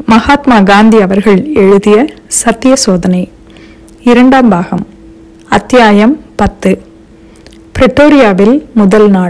மகாத்மா காந்தி அவர்கள் எழுதிய சத்திய சோதனை இரண்டாம் பாகம் அத்தியாயம் பத்து பிரிட்டோரியாவில் முதல் நாள்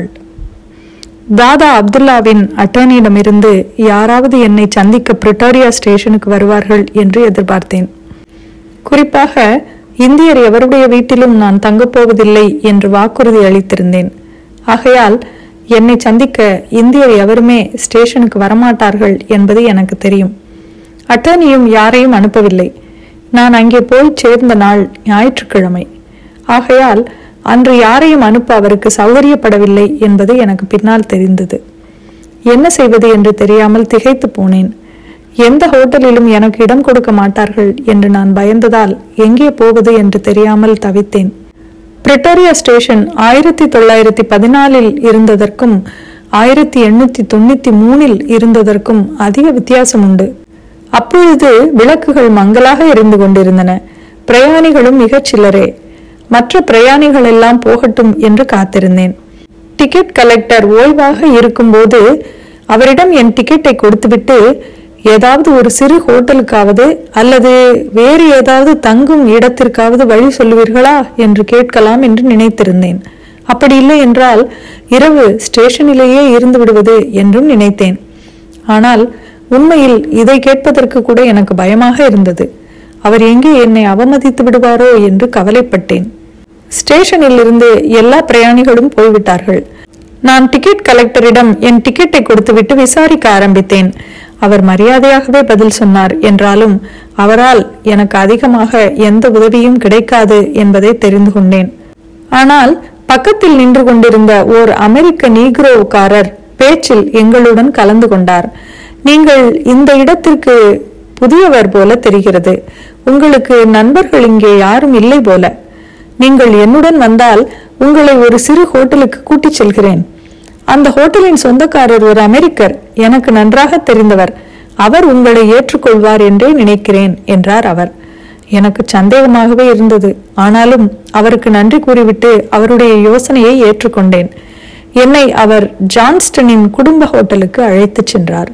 தாதா அப்துல்லாவின் அட்டர்னியிடமிருந்து யாராவது என்னை சந்திக்க பிரிட்டோரியா ஸ்டேஷனுக்கு வருவார்கள் என்று எதிர்பார்த்தேன் குறிப்பாக இந்தியர் எவருடைய வீட்டிலும் நான் தங்கப்போவதில்லை என்று வாக்குறுதி அளித்திருந்தேன் ஆகையால் என்னை சந்திக்க இந்தியர் எவருமே ஸ்டேஷனுக்கு வரமாட்டார்கள் என்பது எனக்கு தெரியும் அட்டர்னியும் யாரையும் அனுப்பவில்லை நான் அங்கே போய் சேர்ந்த நாள் ஞாயிற்றுக்கிழமை ஆகையால் அன்று யாரையும் அனுப்ப அவருக்கு சௌகரியப்படவில்லை என்பது எனக்கு பின்னால் தெரிந்தது என்ன செய்வது என்று தெரியாமல் திகைத்து போனேன் எந்த ஹோட்டலிலும் எனக்கு இடம் கொடுக்க மாட்டார்கள் என்று நான் பயந்ததால் எங்கே போவது என்று தெரியாமல் தவித்தேன் பிரிட்டோரியா ஸ்டேஷன் ஆயிரத்தி தொள்ளாயிரத்தி பதினாலில் இருந்ததற்கும் ஆயிரத்தி எண்ணூத்தி தொண்ணூத்தி மூணில் இருந்ததற்கும் அதிக வித்தியாசம் உண்டு அப்பொழுது விளக்குகள் மங்கலாக எரிந்து கொண்டிருந்தன பிரயாணிகளும் மிகச் சிலரே மற்ற பிரயாணிகள் எல்லாம் போகட்டும் என்று காத்திருந்தேன் டிக்கெட் கலெக்டர் ஓய்வாக இருக்கும்போது அவரிடம் என் டிக்கெட்டை கொடுத்துவிட்டு ஏதாவது ஒரு சிறு ஹோட்டலுக்காவது அல்லது வேறு ஏதாவது தங்கும் இடத்திற்காவது வழி சொல்லுவீர்களா என்று கேட்கலாம் என்று நினைத்திருந்தேன் அப்படி இல்லை என்றால் இரவு ஸ்டேஷனிலேயே இருந்து விடுவது என்றும் நினைத்தேன் ஆனால் உண்மையில் இதை கேட்பதற்கு கூட எனக்கு பயமாக இருந்தது அவர் எங்கே என்னை அவமதித்து விடுவாரோ என்று கவலைப்பட்டேன் ஸ்டேஷனில் இருந்து எல்லா பிரயாணிகளும் போய்விட்டார்கள் நான் டிக்கெட் கலெக்டரிடம் என் டிக்கெட்டை கொடுத்துவிட்டு விசாரிக்க ஆரம்பித்தேன் அவர் மரியாதையாகவே பதில் சொன்னார் என்றாலும் அவரால் எனக்கு அதிகமாக எந்த உதவியும் கிடைக்காது என்பதை தெரிந்து கொண்டேன் ஆனால் பக்கத்தில் நின்று கொண்டிருந்த ஓர் அமெரிக்க நீக்ரோவுக்காரர் பேச்சில் எங்களுடன் கலந்து கொண்டார் நீங்கள் இந்த இடத்திற்கு புதியவர் போல தெரிகிறது உங்களுக்கு நண்பர்கள் இங்கே யாரும் இல்லை போல நீங்கள் என்னுடன் வந்தால் உங்களை ஒரு சிறு ஹோட்டலுக்கு கூட்டிச் செல்கிறேன் அந்த ஹோட்டலின் சொந்தக்காரர் ஒரு அமெரிக்கர் எனக்கு நன்றாக தெரிந்தவர் அவர் உங்களை ஏற்றுக்கொள்வார் என்றே நினைக்கிறேன் என்றார் அவர் எனக்கு சந்தேகமாகவே இருந்தது ஆனாலும் அவருக்கு நன்றி கூறிவிட்டு அவருடைய யோசனையை ஏற்றுக்கொண்டேன் என்னை அவர் ஜான்ஸ்டனின் குடும்ப ஹோட்டலுக்கு அழைத்துச் சென்றார்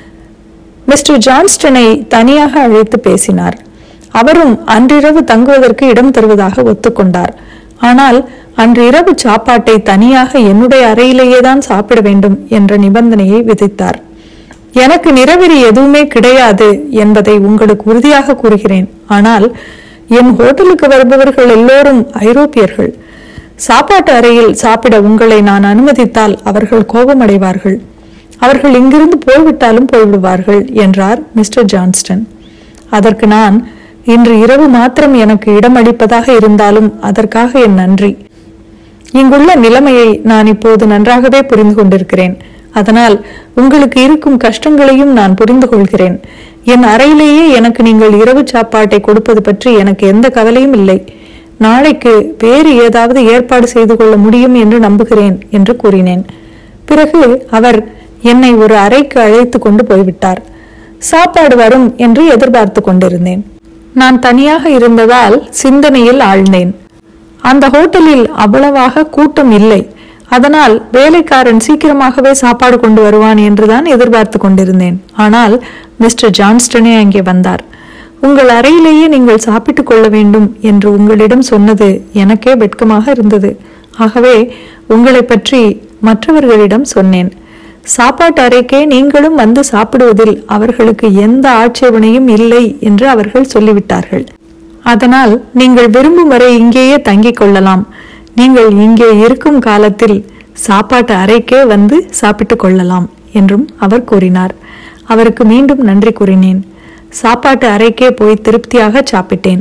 மிஸ்டர் ஜான்ஸ்டனை தனியாக அழைத்து பேசினார் அவரும் அன்றிரவு தங்குவதற்கு இடம் தருவதாக ஒத்துக்கொண்டார் ஆனால் அன்று இரவு சாப்பாட்டை தனியாக என்னுடைய அறையிலேயே தான் சாப்பிட வேண்டும் என்ற நிபந்தனையை விதித்தார் எனக்கு நிறவெறி எதுவுமே கிடையாது என்பதை உங்களுக்கு உறுதியாக கூறுகிறேன் ஆனால் என் ஹோட்டலுக்கு வருபவர்கள் எல்லோரும் ஐரோப்பியர்கள் சாப்பாட்டு அறையில் சாப்பிட உங்களை நான் அனுமதித்தால் அவர்கள் கோபமடைவார்கள் அவர்கள் இங்கிருந்து போய்விட்டாலும் போய்விடுவார்கள் என்றார் மிஸ்டர் ஜான்ஸ்டன் அதற்கு நான் இன்று இரவு மாத்திரம் எனக்கு இடம் அளிப்பதாக இருந்தாலும் அதற்காக என் நன்றி இங்குள்ள நிலைமையை நான் இப்போது நன்றாகவே புரிந்து கொண்டிருக்கிறேன் அதனால் உங்களுக்கு இருக்கும் கஷ்டங்களையும் நான் புரிந்து கொள்கிறேன் என் அறையிலேயே எனக்கு நீங்கள் இரவு சாப்பாட்டை கொடுப்பது பற்றி எனக்கு எந்த கவலையும் இல்லை நாளைக்கு வேறு ஏதாவது ஏற்பாடு செய்து கொள்ள முடியும் என்று நம்புகிறேன் என்று கூறினேன் பிறகு அவர் என்னை ஒரு அறைக்கு அழைத்து கொண்டு போய்விட்டார் சாப்பாடு வரும் என்று எதிர்பார்த்து கொண்டிருந்தேன் நான் தனியாக இருந்ததால் சிந்தனையில் ஆழ்ந்தேன் அந்த ஹோட்டலில் அவ்வளவாக கூட்டம் இல்லை அதனால் வேலைக்காரன் சீக்கிரமாகவே சாப்பாடு கொண்டு வருவான் என்றுதான் எதிர்பார்த்து கொண்டிருந்தேன் ஆனால் மிஸ்டர் ஜான்ஸ்டனே அங்கே வந்தார் உங்கள் அறையிலேயே நீங்கள் சாப்பிட்டுக் கொள்ள வேண்டும் என்று உங்களிடம் சொன்னது எனக்கே வெட்கமாக இருந்தது ஆகவே உங்களை பற்றி மற்றவர்களிடம் சொன்னேன் சாப்பாட்டு அறைக்கே நீங்களும் வந்து சாப்பிடுவதில் அவர்களுக்கு எந்த ஆட்சேபனையும் இல்லை என்று அவர்கள் சொல்லிவிட்டார்கள் அதனால் நீங்கள் விரும்பும் வரை இங்கேயே தங்கிக் கொள்ளலாம் நீங்கள் இங்கே இருக்கும் காலத்தில் சாப்பாட்டு அறைக்கே வந்து சாப்பிட்டு கொள்ளலாம் என்றும் அவர் கூறினார் அவருக்கு மீண்டும் நன்றி கூறினேன் சாப்பாட்டு அறைக்கே போய் திருப்தியாக சாப்பிட்டேன்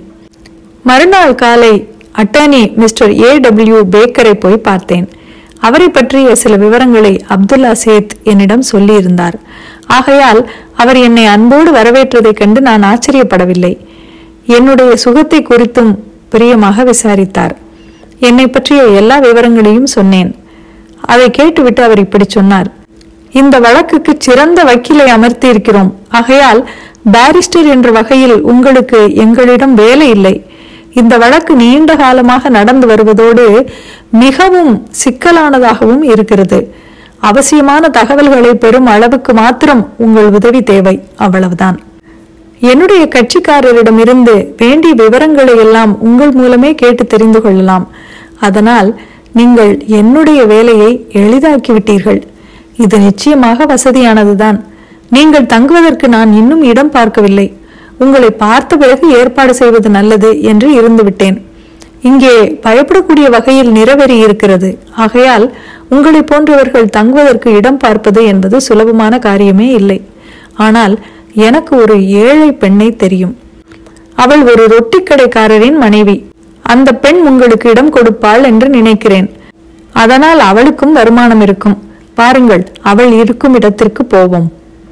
மறுநாள் காலை அட்டர்னி மிஸ்டர் ஏ டபிள்யூ பேக்கரை போய் பார்த்தேன் அவரை பற்றிய சில விவரங்களை அப்துல்லா சேத் என்னிடம் சொல்லியிருந்தார் ஆகையால் அவர் என்னை அன்போடு வரவேற்றதைக் கண்டு நான் ஆச்சரியப்படவில்லை என்னுடைய சுகத்தை குறித்தும் பிரியமாக விசாரித்தார் என்னை பற்றிய எல்லா விவரங்களையும் சொன்னேன் அதை கேட்டுவிட்டு அவர் இப்படி சொன்னார் இந்த வழக்குக்கு சிறந்த வக்கீலை அமர்த்தி இருக்கிறோம் ஆகையால் பாரிஸ்டர் என்ற வகையில் உங்களுக்கு எங்களிடம் வேலை இல்லை இந்த வழக்கு நீண்ட காலமாக நடந்து வருவதோடு மிகவும் சிக்கலானதாகவும் இருக்கிறது அவசியமான தகவல்களை பெறும் அளவுக்கு மாத்திரம் உங்கள் உதவி தேவை அவ்வளவுதான் என்னுடைய கட்சிக்காரரிடமிருந்து வேண்டிய விவரங்களை எல்லாம் உங்கள் மூலமே கேட்டு தெரிந்து கொள்ளலாம் அதனால் நீங்கள் என்னுடைய வேலையை எளிதாக்கி விட்டீர்கள் இது நிச்சயமாக வசதியானதுதான் நீங்கள் தங்குவதற்கு நான் இன்னும் இடம் பார்க்கவில்லை உங்களை பார்த்த பிறகு ஏற்பாடு செய்வது நல்லது என்று இருந்து விட்டேன் இங்கே பயப்படக்கூடிய வகையில் நிறவெறி இருக்கிறது ஆகையால் உங்களை போன்றவர்கள் தங்குவதற்கு இடம் பார்ப்பது என்பது சுலபமான காரியமே இல்லை ஆனால் எனக்கு ஒரு ஏழை பெண்ணை தெரியும் அவள் ஒரு ரொட்டி கடைக்காரரின் மனைவி அந்த பெண் உங்களுக்கு இடம் கொடுப்பாள் என்று நினைக்கிறேன் அதனால் அவளுக்கும் வருமானம் இருக்கும் பாருங்கள் அவள் இருக்கும் இடத்திற்கு போவோம்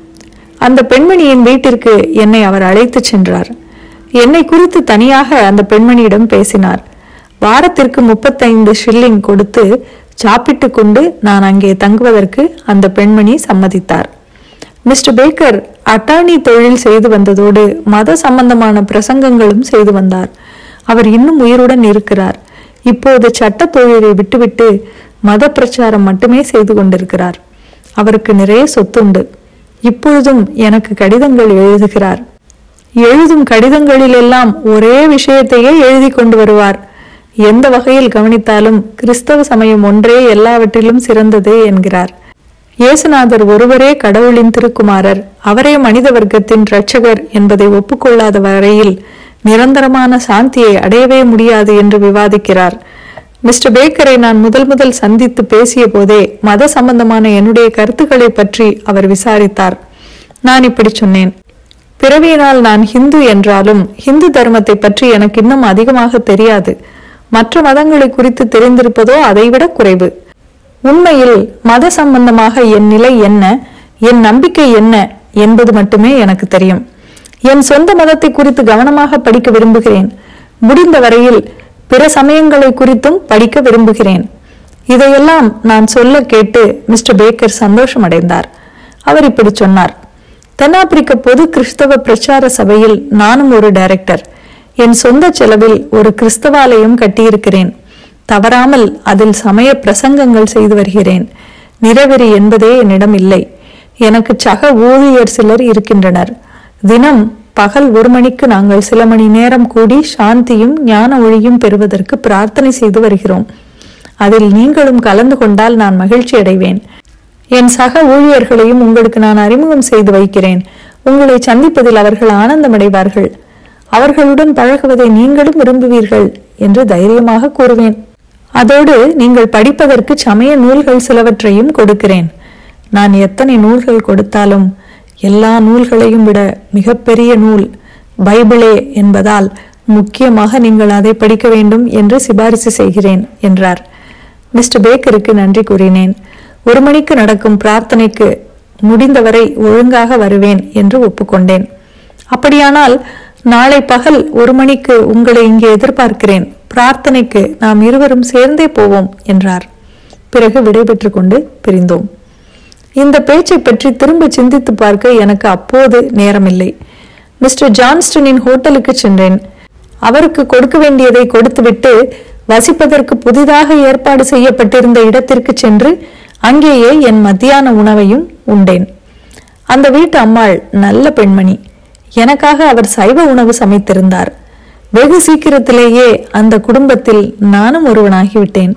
அந்த பெண்மணியின் வீட்டிற்கு என்னை அவர் அழைத்துச் சென்றார் என்னை குறித்து தனியாக அந்த பெண்மணியிடம் பேசினார் வாரத்திற்கு முப்பத்தைந்து ஷில்லிங் கொடுத்து சாப்பிட்டு கொண்டு நான் அங்கே தங்குவதற்கு அந்த பெண்மணி சம்மதித்தார் மிஸ்டர் பேக்கர் அட்டார்னி தொழில் செய்து வந்ததோடு மத சம்பந்தமான பிரசங்கங்களும் செய்து வந்தார் அவர் இன்னும் உயிருடன் இருக்கிறார் இப்போது சட்ட தொழிலை விட்டுவிட்டு மத பிரச்சாரம் மட்டுமே செய்து கொண்டிருக்கிறார் அவருக்கு நிறைய சொத்துண்டு இப்பொழுதும் எனக்கு கடிதங்கள் எழுதுகிறார் எழுதும் கடிதங்களிலெல்லாம் ஒரே விஷயத்தையே எழுதி கொண்டு வருவார் எந்த வகையில் கவனித்தாலும் கிறிஸ்தவ சமயம் ஒன்றே எல்லாவற்றிலும் சிறந்தது என்கிறார் இயேசுநாதர் ஒருவரே கடவுளின் திருக்குமாரர் அவரே மனித வர்க்கத்தின் இரட்சகர் என்பதை ஒப்புக்கொள்ளாத வரையில் நிரந்தரமான சாந்தியை அடையவே முடியாது என்று விவாதிக்கிறார் மிஸ்டர் பேக்கரை நான் முதல் முதல் சந்தித்து பேசிய போதே மத சம்பந்தமான என்னுடைய கருத்துக்களை பற்றி அவர் விசாரித்தார் நான் இப்படி சொன்னேன் பிறவியினால் நான் ஹிந்து என்றாலும் ஹிந்து தர்மத்தை பற்றி எனக்கு இன்னும் அதிகமாக தெரியாது மற்ற மதங்களை குறித்து தெரிந்திருப்பதோ அதைவிட குறைவு உண்மையில் மத சம்பந்தமாக என் நிலை என்ன என் நம்பிக்கை என்ன என்பது மட்டுமே எனக்கு தெரியும் என் சொந்த மதத்தை குறித்து கவனமாக படிக்க விரும்புகிறேன் முடிந்த வரையில் பிற சமயங்களை குறித்தும் படிக்க விரும்புகிறேன் இதையெல்லாம் நான் சொல்ல கேட்டு மிஸ்டர் பேக்கர் சந்தோஷம் அடைந்தார் அவர் இப்படி சொன்னார் தென்னாப்பிரிக்க பொது கிறிஸ்தவ பிரச்சார சபையில் நானும் ஒரு டைரக்டர் என் சொந்த செலவில் ஒரு கிறிஸ்தவாலயம் கட்டியிருக்கிறேன் தவறாமல் அதில் சமய பிரசங்கங்கள் செய்து வருகிறேன் நிறவெறி என்பதே என்னிடம் இல்லை எனக்கு சக ஊழியர் சிலர் இருக்கின்றனர் தினம் பகல் ஒரு மணிக்கு நாங்கள் சில மணி நேரம் கூடி சாந்தியும் ஞான ஒளியும் பெறுவதற்கு பிரார்த்தனை செய்து வருகிறோம் அதில் நீங்களும் கலந்து கொண்டால் நான் மகிழ்ச்சி அடைவேன் என் சக ஊழியர்களையும் உங்களுக்கு நான் அறிமுகம் செய்து வைக்கிறேன் உங்களை சந்திப்பதில் அவர்கள் ஆனந்தமடைவார்கள் அவர்களுடன் பழகுவதை நீங்களும் விரும்புவீர்கள் என்று தைரியமாக கூறுவேன் அதோடு நீங்கள் படிப்பதற்கு சமய நூல்கள் சிலவற்றையும் கொடுக்கிறேன் நான் எத்தனை நூல்கள் கொடுத்தாலும் எல்லா நூல்களையும் விட மிகப்பெரிய நூல் பைபிளே என்பதால் முக்கியமாக நீங்கள் அதை படிக்க வேண்டும் என்று சிபாரிசு செய்கிறேன் என்றார் மிஸ்டர் பேக்கருக்கு நன்றி கூறினேன் ஒரு மணிக்கு நடக்கும் பிரார்த்தனைக்கு முடிந்தவரை ஒழுங்காக வருவேன் என்று ஒப்புக்கொண்டேன் அப்படியானால் நாளை பகல் ஒரு மணிக்கு உங்களை இங்கே எதிர்பார்க்கிறேன் பிரார்த்தனைக்கு நாம் இருவரும் சேர்ந்தே போவோம் என்றார் பிறகு விடைபெற்று கொண்டு பிரிந்தோம் இந்த பேச்சை பற்றி திரும்ப சிந்தித்து பார்க்க எனக்கு அப்போது நேரமில்லை மிஸ்டர் ஜான்ஸ்டனின் ஹோட்டலுக்கு சென்றேன் அவருக்கு கொடுக்க வேண்டியதை கொடுத்துவிட்டு வசிப்பதற்கு புதிதாக ஏற்பாடு செய்யப்பட்டிருந்த இடத்திற்கு சென்று அங்கேயே என் மத்தியான உணவையும் உண்டேன் அந்த வீட்டு அம்மாள் நல்ல பெண்மணி எனக்காக அவர் சைவ உணவு சமைத்திருந்தார் வெகு சீக்கிரத்திலேயே அந்த குடும்பத்தில் நானும் ஒருவனாகிவிட்டேன்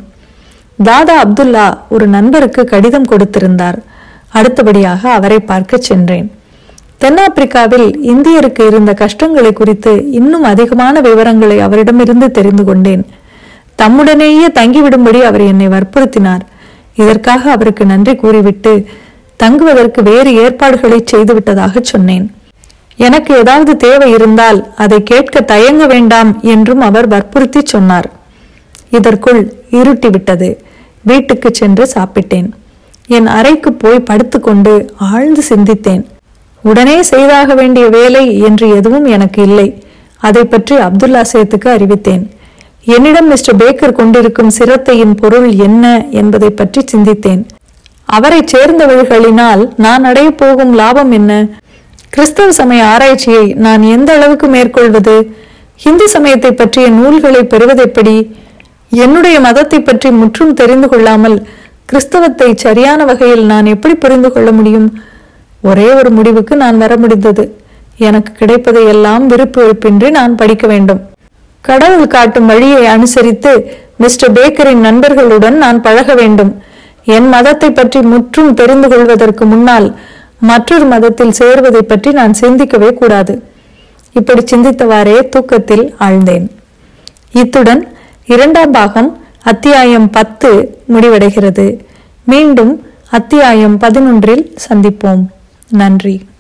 தாதா அப்துல்லா ஒரு நண்பருக்கு கடிதம் கொடுத்திருந்தார் அடுத்தபடியாக அவரை பார்க்க சென்றேன் தென்னாப்பிரிக்காவில் இந்தியருக்கு இருந்த கஷ்டங்களை குறித்து இன்னும் அதிகமான விவரங்களை அவரிடமிருந்து தெரிந்து கொண்டேன் தம்முடனேயே தங்கிவிடும்படி அவர் என்னை வற்புறுத்தினார் இதற்காக அவருக்கு நன்றி கூறிவிட்டு தங்குவதற்கு வேறு ஏற்பாடுகளை செய்துவிட்டதாக சொன்னேன் எனக்கு ஏதாவது தேவை இருந்தால் அதை கேட்க தயங்க வேண்டாம் என்றும் அவர் வற்புறுத்தி சொன்னார் இதற்குள் இருட்டிவிட்டது வீட்டுக்கு சென்று சாப்பிட்டேன் என் அறைக்கு போய் படுத்துக்கொண்டு ஆழ்ந்து சிந்தித்தேன் உடனே செய்தாக வேண்டிய வேலை என்று எதுவும் எனக்கு இல்லை அதை பற்றி அப்துல்லா சேத்துக்கு அறிவித்தேன் என்னிடம் மிஸ்டர் பேக்கர் கொண்டிருக்கும் சிரத்தையின் பொருள் என்ன என்பதை பற்றி சிந்தித்தேன் அவரை சேர்ந்தவர்களினால் நான் அடையப் போகும் லாபம் என்ன கிறிஸ்தவ சமய ஆராய்ச்சியை நான் எந்த அளவுக்கு மேற்கொள்வது ஹிந்து சமயத்தை பற்றிய நூல்களை பெறுவதெப்படி என்னுடைய மதத்தை பற்றி முற்றும் தெரிந்து கொள்ளாமல் கிறிஸ்தவத்தை சரியான வகையில் நான் எப்படி புரிந்து கொள்ள முடியும் ஒரே ஒரு முடிவுக்கு நான் வர முடிந்தது எனக்கு கிடைப்பதை எல்லாம் விருப்பு வெறுப்பின்றி நான் படிக்க வேண்டும் கடவுள் காட்டும் வழியை அனுசரித்து மிஸ்டர் பேக்கரின் நண்பர்களுடன் நான் பழக வேண்டும் என் மதத்தை பற்றி முற்றும் தெரிந்து கொள்வதற்கு முன்னால் மற்றொரு மதத்தில் சேர்வதை பற்றி நான் சிந்திக்கவே கூடாது இப்படி சிந்தித்தவாறே தூக்கத்தில் ஆழ்ந்தேன் இத்துடன் இரண்டாம் பாகம் அத்தியாயம் பத்து முடிவடைகிறது மீண்டும் அத்தியாயம் பதினொன்றில் சந்திப்போம் நன்றி